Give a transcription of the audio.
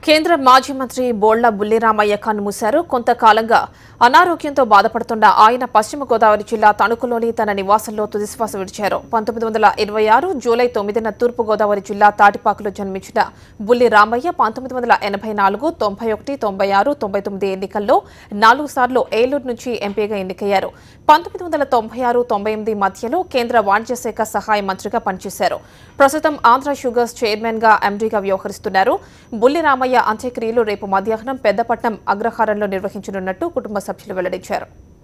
కేంద్ర మాజీ మంత్రి బోళ్ల బుల్లిరామయ్య కన్నుమూశారు కొంతకాలంగా అనారోగ్యంతో బాధపడుతున్న ఆయన పశ్చిమ గోదావరి జిల్లా తణుకులోని తన నివాసంలో తుదిశ్వాస విడిచారు పంతొమ్మిది వందల ఇరవై ఆరు జూలై తొమ్మిదిన తూర్పు గోదావరి జిల్లా తాటిపాకలో జన్మించిన బుల్లి రామయ్య పంతొమ్మిది వందల ఎనభై నాలుగు తొంభై ఒకటి తొంభై ఆరు తొంభై తొమ్మిది ఎన్నికల్లో నాలుగు సార్లు ఏలూరు నుంచి ఎంపీగా ఎన్నికయ్యారు పంతొమ్మిది వందల తొంభై ఆరు తొంభై ఎనిమిది మధ్యలో కేంద్ర వాణిజ్య శాఖ సహాయ మంత్రిగా పనిచేశారు ప్రస్తుతం ఆంధ్ర షుగర్స్ చైర్మన్ గా ఎండీగా వ్యవహరిస్తున్నారు బుల్లి రామయ్య అంత్యక్రియలు రేపు మధ్యాహ్నం పెద్దపట్నం అగ్రహారంలో నిర్వహించనున్నట్టు కుటుంబ సభ్యులు వెల్లడించారు